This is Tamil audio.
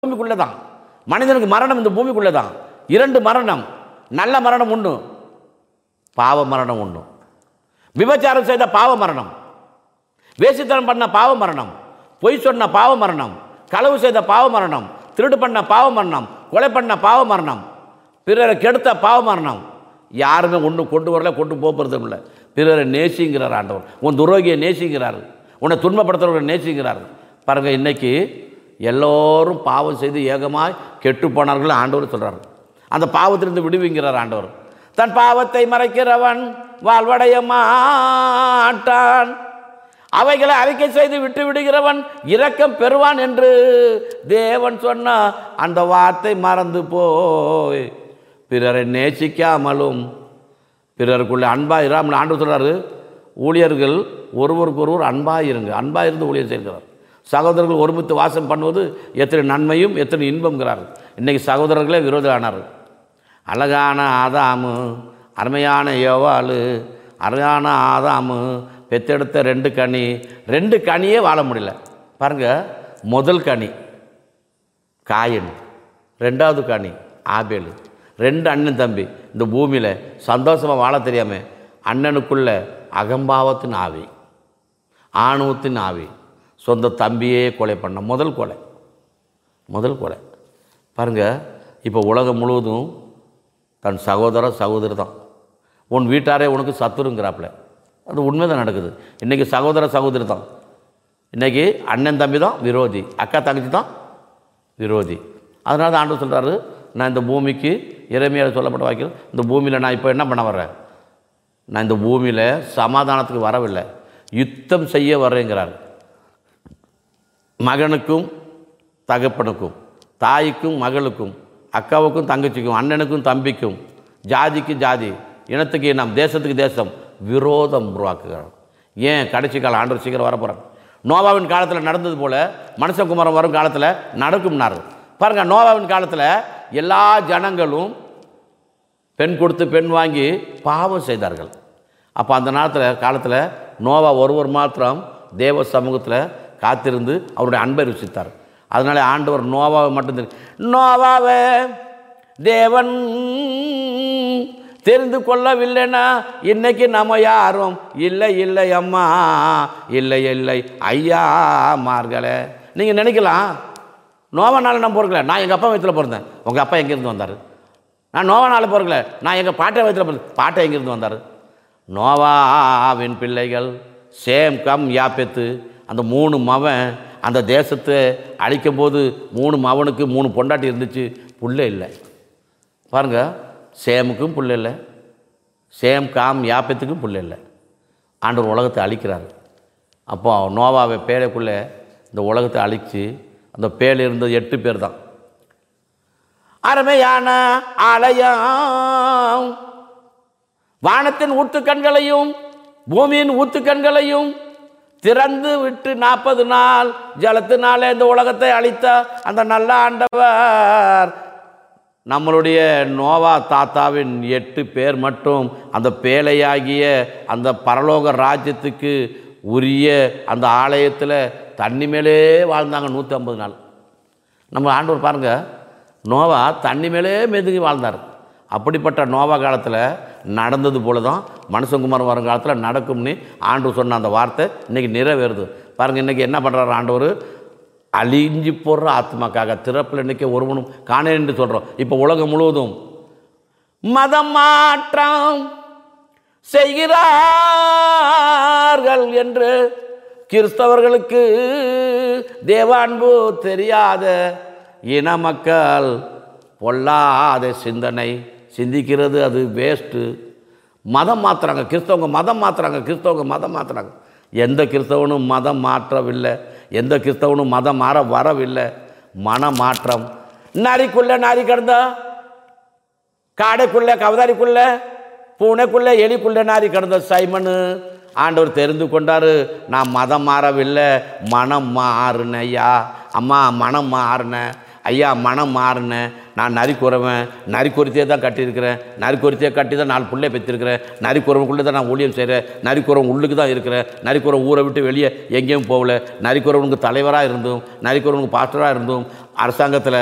பூமிக்குள்ளே தான் மனிதனுக்கு மரணம் இந்த பூமிக்குள்ளே தான் இரண்டு மரணம் நல்ல மரணம் ஒன்று பாவ மரணம் ஒன்று விபச்சாரம் செய்த பாவ மரணம் வேசித்தனம் பண்ண பாவ மரணம் பொய் சொன்ன பாவ மரணம் களவு செய்த பாவ மரணம் திருடு பண்ண பாவ மரணம் கொலை பண்ண பாவ மரணம் பிறரை கெடுத்த பாவ மரணம் யாருமே ஒன்று கொண்டு வரல கொண்டு போகிறதும் இல்லை பிறரை நேசிங்கிறார் ஆண்டவர் உன் துரோகியை நேசிக்கிறார் உன்னை துன்பப்படுத்துறவரை நேசிக்கிறார் பாருங்க இன்னைக்கு எல்லோரும் பாவம் செய்து ஏகமாய் கெட்டு போனார்கள் ஆண்டவர் சொல்றார் அந்த பாவத்திலிருந்து விடுவிங்கிறார் ஆண்டவர் தன் பாவத்தை மறைக்கிறவன் வாழ்வடைய மாட்டான் அவைகளை அறிக்கை செய்து விட்டு விடுகிறவன் இரக்கம் பெறுவான் என்று தேவன் சொன்ன அந்த வார்த்தை மறந்து போய் பிறரை நேசிக்காமலும் பிறருக்குள்ளே அன்பாக இராமல் ஆண்டு சொல்றாரு ஊழியர்கள் ஒருவருக்கு ஒருவர் அன்பாக இருங்க அன்பாக இருந்து ஊழியர் செய்கிறார் சகோதரர்கள் ஒருமித்து வாசம் பண்ணுவது எத்தனை நன்மையும் எத்தனை இன்பம்ங்கிறார் இன்றைக்கி சகோதரர்களே விரோதம் ஆனார் அழகான ஆதாமு அருமையான யோவாளு அழகான ஆதாமு பெத்தெடுத்த ரெண்டு கனி ரெண்டு கனியே வாழ முடியல பாருங்க முதல் கனி காயன் ரெண்டாவது கனி ஆபேலு ரெண்டு அண்ணன் தம்பி இந்த பூமியில் சந்தோஷமாக வாழ தெரியாம அண்ணனுக்குள்ள அகம்பாவத்தின் ஆவி ஆணவத்தின் ஆவி சொந்த தம்பியே கொலை பண்ண முதல் கொலை முதல் கொலை பாருங்க இப்போ உலகம் முழுவதும் தன் சகோதர சகோதரி தான் உன் வீட்டாரே உனக்கு சத்துருங்கிறாப்புல அது உண்மை தான் நடக்குது இன்றைக்கி சகோதர சகோதரி தான் இன்றைக்கி அண்ணன் தம்பி தான் விரோதி அக்கா தங்கச்சி தான் விரோதி அதனால தான் ஆண்டு சொல்கிறாரு நான் இந்த பூமிக்கு இறைமையாக சொல்லப்பட்ட வாக்கியம் இந்த பூமியில் நான் இப்போ என்ன பண்ண வர்றேன் நான் இந்த பூமியில் சமாதானத்துக்கு வரவில்லை யுத்தம் செய்ய வர்றேங்கிறார் மகனுக்கும் தகப்பனுக்கும் தாய்க்கும் மகளுக்கும் அக்காவுக்கும் தங்கச்சிக்கும் அண்ணனுக்கும் தம்பிக்கும் ஜாதிக்கு ஜாதி இனத்துக்கு இனம் தேசத்துக்கு தேசம் விரோதம் உருவாக்குகிறார் ஏன் கடைசி காலம் ஆண்டவர் சீக்கிரம் வரப்போகிறார் நோவாவின் காலத்தில் நடந்தது போல மனுஷகுமாரம் வரும் காலத்தில் நடக்கும்னாரு பாருங்க நோவாவின் காலத்தில் எல்லா ஜனங்களும் பெண் கொடுத்து பெண் வாங்கி பாவம் செய்தார்கள் அப்போ அந்த நேரத்தில் காலத்தில் நோவா ஒருவர் மாத்திரம் தேவ சமூகத்தில் காத்திருந்து அவருடைய அன்பை ருசித்தார் அதனால ஆண்டவர் நோவாவை மட்டும் தெரியும் நோவாவை தேவன் தெரிந்து கொள்ளவில்லைன்னா இன்னைக்கு நம்ம யாரும் இல்லை இல்லை அம்மா இல்லை இல்லை ஐயா மார்களே நீங்கள் நினைக்கலாம் நோவனால நான் பிறக்கல நான் எங்கள் அப்பா வயிற்றில் பிறந்தேன் உங்கள் அப்பா எங்கேருந்து வந்தார் நான் நோவானால பிறக்கல நான் எங்கள் பாட்டை வயிற்றில் பிறந்தேன் பாட்டை எங்கேருந்து வந்தார் நோவாவின் பிள்ளைகள் சேம் கம் யாப்பெத்து அந்த மூணு மவன் அந்த தேசத்தை அழிக்கும் போது மூணு மவனுக்கு மூணு பொண்டாட்டி இருந்துச்சு புள்ள இல்லை பாருங்க சேமுக்கும் புள்ள இல்லை சேம் காம் யாப்பத்துக்கும் புள்ள இல்லை ஆண்டவர் உலகத்தை அழிக்கிறார் அப்போ நோவாவை பேழைக்குள்ளே இந்த உலகத்தை அழித்து அந்த பேழை இருந்தது எட்டு பேர் தான் அருமையான ஆலயம் வானத்தின் ஊத்துக்கண்களையும் பூமியின் ஊத்துக்கண்களையும் திறந்து விட்டு நாற்பது நாள் ஜலத்தினாலே இந்த உலகத்தை அழித்த அந்த நல்ல ஆண்டவர் நம்மளுடைய நோவா தாத்தாவின் எட்டு பேர் மட்டும் அந்த பேழையாகிய அந்த பரலோக ராஜ்யத்துக்கு உரிய அந்த ஆலயத்தில் தண்ணி மேலே வாழ்ந்தாங்க நூற்றி ஐம்பது நாள் நம்ம ஆண்டவர் பாருங்க நோவா தண்ணி மேலே மெதுங்கி வாழ்ந்தார் அப்படிப்பட்ட நோவா காலத்தில் நடந்தது போல தான் மனுஷகுமார் வரும் காலத்தில் நடக்கும்னு ஆண்டவர் சொன்ன அந்த வார்த்தை இன்றைக்கி நிறைவேறுது பாருங்கள் இன்றைக்கி என்ன பண்ணுறாரு ஆண்டவர் அழிஞ்சு போடுற ஆத்மாக்காக திறப்பில் இன்றைக்கி ஒருவனும் காணேன் என்று சொல்கிறோம் இப்போ உலகம் முழுவதும் மதம் மாற்றம் செய்கிறார்கள் என்று கிறிஸ்தவர்களுக்கு தேவான்பு தெரியாத இன மக்கள் பொல்லாத சிந்தனை சிந்திக்கிறது அது வேஸ்ட்டு மதம் மாற்றுறாங்க கிறிஸ்தவங்க மதம் மாற்றுறாங்க கிறிஸ்தவங்க மதம் மாற்றுறாங்க எந்த கிறிஸ்தவனும் மதம் மாற்றவில்லை எந்த கிறிஸ்தவனும் மதம் மாற வரவில்லை மன மாற்றம் நரிக்குள்ள நரி கிடந்தா காடைக்குள்ள கவதாரிக்குள்ள பூனைக்குள்ள எலிக்குள்ள நாரி கிடந்த சைமனு ஆண்டவர் தெரிந்து கொண்டாரு நான் மதம் மாறவில்லை மனம் மாறுனையா அம்மா மனம் மாறினேன் ஐயா மனம் மாறினேன் நான் நரிக்குறவன் நரிக்குறத்தையே தான் கட்டியிருக்கிறேன் நரிக்குறத்தையே கட்டி தான் நாலு பிள்ளை பெற்றிருக்கிறேன் நரிக்குறவனுக்குள்ளே தான் நான் ஊழியம் செய்கிறேன் நரிக்குறவன் உள்ளுக்கு தான் இருக்கிறேன் நரிக்குறவன் ஊரை விட்டு வெளியே எங்கேயும் போகல நரிக்குறவனுக்கு தலைவராக இருந்தும் நரிக்குறவனுக்கு பாஸ்டராக இருந்தும் அரசாங்கத்தில்